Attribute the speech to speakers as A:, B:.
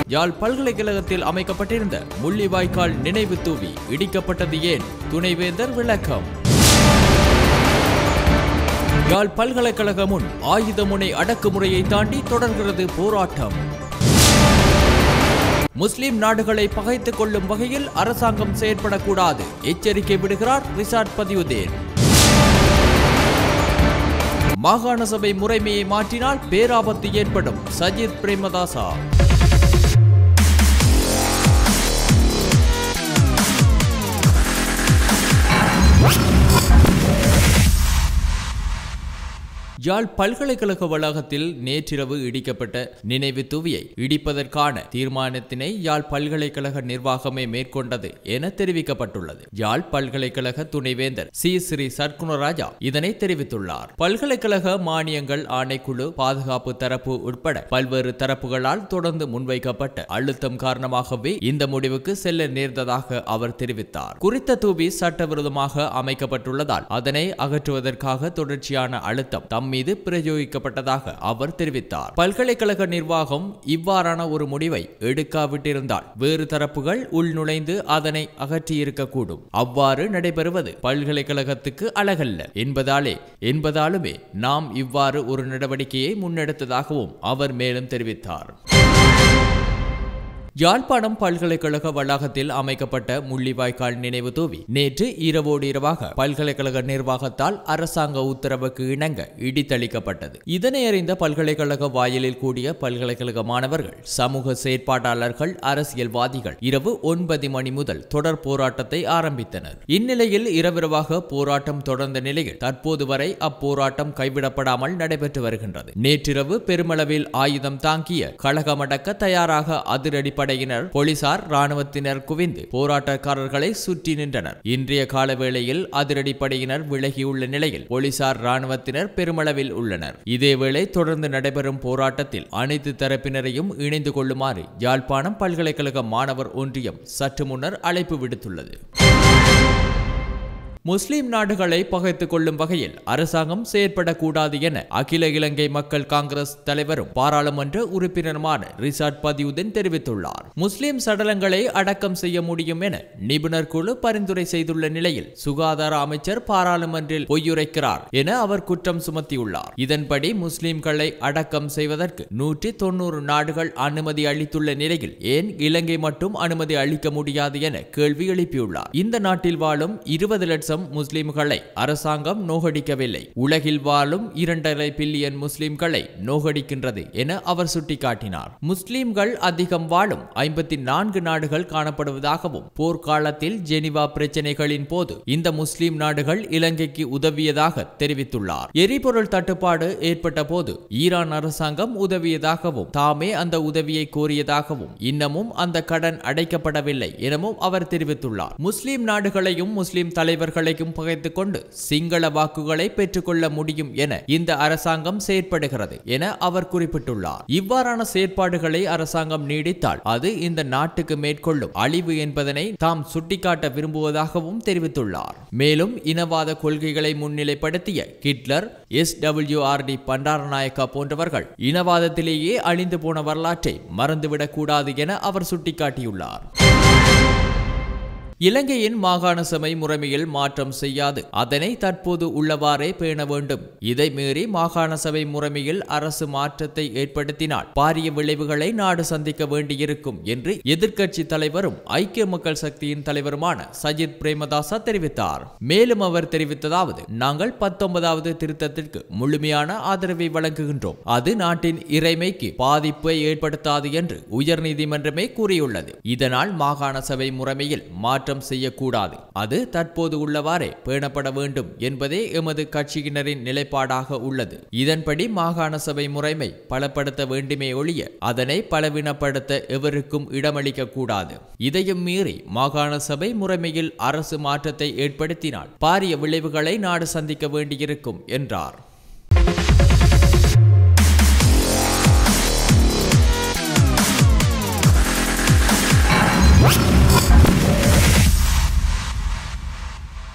A: யாழ் பல்கலைக்கழகத்தில் அமைக்கப்பட்டிருந்த முள்ளிவாய்க்கால் நினைவு தூவி இடிக்கப்பட்டது ஏன் துணைவேந்தர் விளக்கம் யாழ் பல்கலைக்கழக முன் ஆயுத முனை அடக்குமுறையை தாண்டி தொடர்கிறது போராட்டம் முஸ்லிம் நாடுகளை பகைத்துக் கொள்ளும் வகையில் அரசாங்கம் செயற்படக்கூடாது எச்சரிக்கை விடுகிறார் ரிசார்ட் பதியுதேன் மாகாண சபை முறைமையை மாற்றினால் பேராபத்து ஏற்படும் சஜித் பிரேமதாசா யாழ் பல்கலைக்கழக வளாகத்தில் நேற்றிரவு இடிக்கப்பட்ட நினைவு தூவியை இடிப்பதற்கான தீர்மானத்தினை யாழ் பல்கலைக்கழக நிர்வாகமே மேற்கொண்டது என தெரிவிக்கப்பட்டுள்ளது யாழ் பல்கலைக்கழக துணைவேந்தர் சி ஸ்ரீ சர்க்குணராஜா இதனை தெரிவித்துள்ளார் பல்கலைக்கழக மானியங்கள் ஆணைக்குழு பாதுகாப்பு தரப்பு உட்பட பல்வேறு தரப்புகளால் தொடர்ந்து முன்வைக்கப்பட்ட அழுத்தம் காரணமாகவே இந்த முடிவுக்கு செல்ல நேர்ந்ததாக அவர் தெரிவித்தார் குறித்த தூவி சட்டவிரோதமாக அமைக்கப்பட்டுள்ளதால் அதனை அகற்றுவதற்காக தொடர்ச்சியான அழுத்தம் தம் மீது பிரயோகிக்கப்பட்டதாக அவர் தெரிவித்தார் பல்கலைக்கழக நிர்வாகம் இவ்வாறான ஒரு முடிவை எடுக்காவிட்டிருந்தால் வேறு தரப்புகள் உள்நுழைந்து அதனை அகற்றியிருக்கக்கூடும் அவ்வாறு நடைபெறுவது பல்கலைக்கழகத்துக்கு அழகல்ல என்பதாலே என்பதாலுமே நாம் இவ்வாறு ஒரு நடவடிக்கையை முன்னெடுத்ததாகவும் அவர் மேலும் தெரிவித்தார் யாழ்ப்பாணம் பல்கலைக்கழக வளாகத்தில் அமைக்கப்பட்ட முள்ளிவாய்க்கால் நினைவு தூவி நேற்று இரவோடு இரவாக பல்கலைக்கழக நிர்வாகத்தால் அரசாங்க உத்தரவுக்கு இணங்க இடித்தளிக்கப்பட்டது இதனை அறிந்த பல்கலைக்கழக வாயிலில் கூடிய பல்கலைக்கழக மாணவர்கள் சமூக செயற்பாட்டாளர்கள் அரசியல்வாதிகள் இரவு ஒன்பது மணி முதல் தொடர் போராட்டத்தை ஆரம்பித்தனர் இந்நிலையில் இரவிரவாக போராட்டம் தொடர்ந்த நிலையில் தற்போது வரை அப்போராட்டம் கைவிடப்படாமல் நடைபெற்று வருகின்றது நேற்றிரவு பெருமளவில் ஆயுதம் தாங்கிய கழகமடக்க தயாராக அதிரடி படையினர் போலீசார் ராணுவத்தினர் குவிந்து போராட்டக்காரர்களை சுற்றி நின்றனர் இன்றைய காலவேளையில் அதிரடி படையினர் விலகியுள்ள நிலையில் போலீசார் ராணுவத்தினர் பெருமளவில் உள்ளனர் இதேவேளை தொடர்ந்து நடைபெறும் போராட்டத்தில் அனைத்து தரப்பினரையும் இணைந்து கொள்ளுமாறு யாழ்ப்பாணம் பல்கலைக்கழக மாணவர் ஒன்றியம் சற்று முன்னர் அழைப்பு விடுத்துள்ளது முஸ்லிம் நாடுகளை பகைத்துக் கொள்ளும் வகையில் அரசாங்கம் செயற்படக்கூடாது என அகில இலங்கை மக்கள் காங்கிரஸ் தலைவரும் பாராளுமன்ற உறுப்பினருமான ரிசார்ட் பதியுதன் தெரிவித்துள்ளார் முஸ்லிம் சடலங்களை அடக்கம் செய்ய முடியும் என நிபுணர் குழு பரிந்துரை செய்துள்ள நிலையில் சுகாதார அமைச்சர் பாராளுமன்றில் பொய்யுரைக்கிறார் என அவர் குற்றம் சுமத்தியுள்ளார் இதன்படி முஸ்லிம்களை அடக்கம் செய்வதற்கு நூற்றி தொன்னூறு நாடுகள் அனுமதி அளித்துள்ள நிலையில் ஏன் இலங்கை மட்டும் அனுமதி அளிக்க முடியாது என கேள்வி எழுப்பியுள்ளார் இந்த நாட்டில் வாழும் இருபது லட்சம் முஸ்லிம்களை அரசாங்கம் நோகடிக்கவில்லை உலகில் வாழும் இரண்டரை பில்லியன் முஸ்லிம்களை நோகடிக்கின்றது என அவர் சுட்டிக்காட்டினார் முஸ்லிம்கள் அதிகம் வாழும் ஐம்பத்தி நான்கு நாடுகள் காணப்படுவதாகவும் போர்க்காலத்தில் ஜெனிவா பிரச்சனைகளின் போது இந்த முஸ்லிம் நாடுகள் இலங்கைக்கு உதவியதாக தெரிவித்துள்ளார் எரிபொருள் தட்டுப்பாடு ஏற்பட்ட போது ஈரான் அரசாங்கம் உதவியதாகவும் தாமே அந்த உதவியை கோரியதாகவும் இன்னமும் அந்த கடன் அடைக்கப்படவில்லை எனவும் அவர் தெரிவித்துள்ளார் முஸ்லிம் நாடுகளையும் முஸ்லிம் தலைவர்களையும் பகைத்துக் கொண்டு சிங்கள வாக்குகளை பெற்றுக்கொள்ள முடியும் என இந்த அரசாங்கம் செயற்படுகிறது என அவர் குறிப்பிட்டுள்ளார் இவ்வாறான செயற்பாடுகளை அரசாங்கம் நீடித்தால் அது இந்த நாட்டுக்கு மேற்கொள்ளும் அழிவு என்பதனை தாம் சுட்டிக்காட்ட விரும்புவதாகவும் தெரிவித்துள்ளார் மேலும் இனவாத கொள்கைகளை முன்னிலைப்படுத்திய ஹிட்லர் எஸ் டபிள்யூஆர்டி பண்டாரநாயக்கா போன்றவர்கள் இனவாதத்திலேயே அழிந்து போன வரலாற்றை மறந்துவிடக் கூடாது என அவர் சுட்டிக்காட்டியுள்ளார் இலங்கையின் மாகாண சபை முறைமையில் மாற்றம் செய்யாது அதனை தற்போது உள்ளவாறே பேண வேண்டும் இதை மீறி மாகாண சபை முறைமையில் அரசு மாற்றத்தை ஏற்படுத்தினால் பாரிய விளைவுகளை நாடு சந்திக்க வேண்டியிருக்கும் என்று எதிர்க்கட்சி தலைவரும் ஐக்கிய மக்கள் சக்தியின் தலைவருமான சஜித் பிரேமதாசா தெரிவித்தார் மேலும் அவர் தெரிவித்ததாவது நாங்கள் பத்தொன்பதாவது திருத்தத்திற்கு முழுமையான ஆதரவை வழங்குகின்றோம் அது நாட்டின் இறைமைக்கு பாதிப்பை ஏற்படுத்தாது என்று உயர்நீதிமன்றமே கூறியுள்ளது இதனால் மாகாண சபை முறைமையில் மாற்றம் செய்யக்கூடாது அது தற்போது உள்ளவாறே பேணப்பட வேண்டும் என்பதே எமது கட்சியினரின் நிலைப்பாடாக உள்ளது இதன்படி மாகாண சபை முறைமை பலப்படுத்த வேண்டுமே ஒழிய அதனை பலவீனப்படுத்த எவருக்கும் இடமளிக்க கூடாது இதையும் மீறி மாகாண சபை முறைமையில் அரசு மாற்றத்தை ஏற்படுத்தினால் பாரிய விளைவுகளை நாடு சந்திக்க வேண்டியிருக்கும் என்றார்